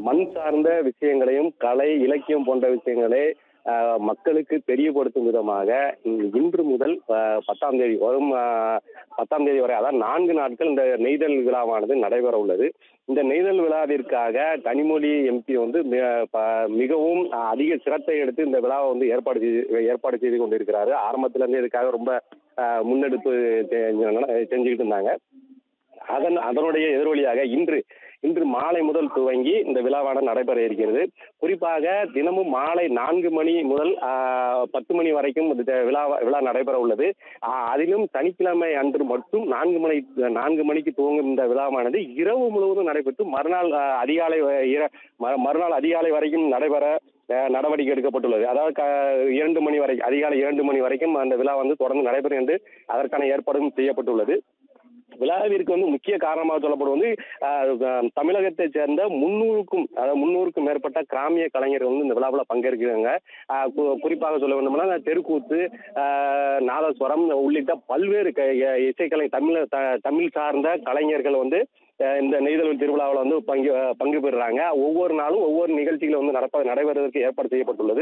மண் சார்ந்த விஷயங்களையும் கலை இலக்கியம் போன்ற விஷயங்களை ஆஹ், மக்களுக்கு தெரியப்படுத்தும் விதமாக இ- இன்று முதல் ஆஹ், பத்தாம் தேதி வரும் ஆஹ், பத்தாம் தேதி வரை அதாவது நான்கு நாட்கள் இந்த நெய்தல் விழாவானது நடைபெற உள்ளது இந்த நெய்தல் விழாவிற்காக கனிமொழி எம்பி வந்து மி- ப- மிகவும் அதிக சிரத்தை எடுத்து இந்த விழாவை வந்து ஏற்பாடு செய்து ஏற்பாடு செய்து கொண்டிருக்கிறாரு ஆரம்பத்துல இருந்து இதுக்காக ரொம்ப ஆஹ், முன்னெடுப்பு செ- செஞ்சுக்கிட்டு இருந்தாங்க அதன் அதனுடைய எதிரொலியாக இன்று இன்று மாலை முதல் துவங்கி இந்த விழாவானது நடைபெற இருக்கிறது குறிப்பாக தினமும் மாலை நான்கு மணி முதல் ஆஹ், பத்து மணி வரைக்கும் இந்த விழா விழா நடைபெற உள்ளது ஆஹ், அதிலும் சனிக்கிழமை அன்று மட்டும் நான்கு மணி நான்கு மணிக்கு துவங்கும் இந்த விழாவானது இரவு முழுவதும் நடைபெற்று மறுநாள் ஆஹ், அதிகாலை வ- இர- ம- மறுநாள் அதிகாலை வரைக்கும் நடைபெற ஆஹ், நடவடிக்கை எடுக்கப்பட்டுள்ளது அதாவது க- இரண்டு மணி வரை அதிகாலை இரண்டு மணி வரைக்கும் அந்த விழா வந்து தொடர்ந்து நடைபெறும் என்று அதற்கான ஏற்பாடும் செய்யப்பட்டுள்ளது விழாவிற்கு வந்து முக்கிய காரணமாக சொல்லப்படுவது வந்து ஆஹ், ஆஹ், தமிழகத்தைச் சேர்ந்த முன்னூறுக்கும் அதாவது முன்னூறுக்கும் மேற்பட்ட கிராமிய கலைஞர்கள் வந்து இந்த விழாவில் பங்கேற்கிறாங்க ஆஹ், கு- குறிப்பாக சொல்ல வேண்டும்னா தெருக்கூத்து ஆஹ், நாதஸ்வரம் உள்ளிட்ட பல்வேறு க- இ- இசைக்கலை தமிழ் த- தமிழ் சார்ந்த கலைஞர்கள் வந்து ஆஹ், இந்த நெய்தல் திருவிழாவில் வந்து பங்கு பங்கு பெறுறாங்க ஒவ்வொரு நாளும் ஒவ்வொரு நிகழ்ச்சிகளை வந்து நடப்ப நடைபெறுவதற்கு ஏற்பாடு செய்யப்பட்டுள்ளது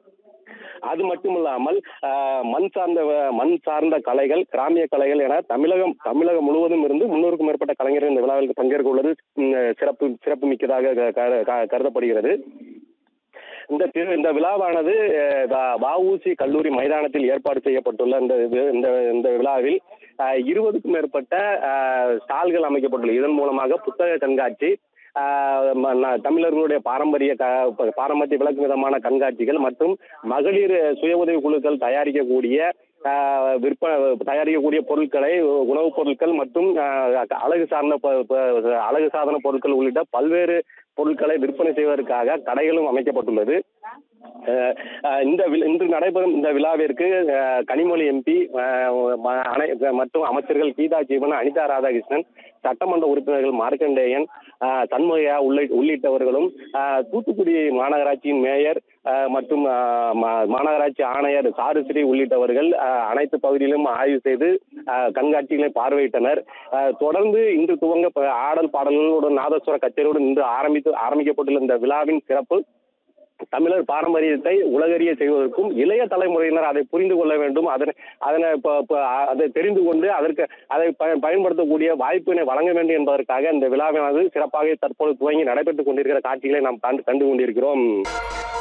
அது மட்டுமில்லாமல் ஆஹ், மண் சார்ந்த வ- மண் சார்ந்த கலைகள் கிராமிய கலைகள் என தமிழகம் தமிழகம் முழுவதும் இருந்து முன்னூறுக்கும் மேற்பட்ட கலைஞர்கள் இந்த விழாவில் பங்கேற்க உள்ளது ம், சிறப்பு சிறப்பு மிக்கதாக க- க- க- கருதப்படுகிறது இந்த திரு இந்த விழாவானது அஹ், வ- வஉசி கல்லூரி மைதானத்தில் ஏற்பாடு செய்யப்பட்டுள்ள இந்த இது- இந்த இந்த விழாவில் அஹ், இருபதுக்கும் மேற்பட்ட அஹ், ஸ்டால்கள் அமைக்கப்பட்டுள்ளது இதன் மூலமாக புத்தக கண்காட்சி ஆஹ் ம- ந- தமிழர்களுடைய பாரம்பரிய க ப- பாரம்பரிய விளக்கும் விதமான கண்காட்சிகள் மற்றும் மகளிர் சுய உதவி குழுக்கள் தயாரிக்கக்கூடிய ஆஹ் விற்ப தயாரிக்கக்கூடிய பொருட்களை உணவுப் பொருட்கள் மற்றும் ஆஹ் அழகு சார்ந்த ப- ப- அழகு சாதன பொருட்கள் உள்ளிட்ட பல்வேறு பொருட்களை விற்பனை செய்வதற்காக கடைகளும் அமைக்கப்பட்டுள்ளது அஹ் அஹ் இந்த வி- இன்று நடைபெறும் இந்த விழாவிற்கு அஹ், கனிமொழி எம்பி மற்றும் அமைச்சர்கள் கீதா ஜீவன் அனிதா ராதாகிருஷ்ணன் சட்டமன்ற உறுப்பினர்கள் மார்க்கண்டேயன் அஹ், சண்முகையா உள்ளி- உள்ளிட்டவர்களும் அஹ், தூத்துக்குடி மாநகராட்சியின் மேயர் அஹ், மற்றும் அஹ், மா- மாநகராட்சி ஆணையர் சாருஸ்ரீ உள்ளிட்டவர்கள் அஹ், அனைத்து பகுதியிலும் ஆய்வு செய்து அஹ், கண்காட்சிகளை பார்வையிட்டனர் அஹ், தொடர்ந்து இன்று துவங்க ப- ஆடல் பாடல்களுடன் நாதஸ்வர கச்சேரியுடன் இன்று ஆரம்பித்து ஆரம்பிக்கப்பட்டுள்ள இந்த விழாவின் சிறப்பு தமிழர் பாரம்பரியத்தை உலகறிய செய்வதற்கும் இளைய தலைமுறையினர் அதை புரிந்து கொள்ள வேண்டும் அதனை அதனை ப- ப- அதை தெரிந்து கொண்டு அதற்கு அதை ப- பயன்படுத்தக்கூடிய வாய்ப்பினை வழங்க வேண்டும் என்பதற்காக இந்த விழாவானது சிறப்பாக தற்போது துவங்கி நடைபெற்றுக் கொண்டிருக்கிற காட்சிகளை நாம் கண்டு கண்டு கொண்டிருக்கிறோம்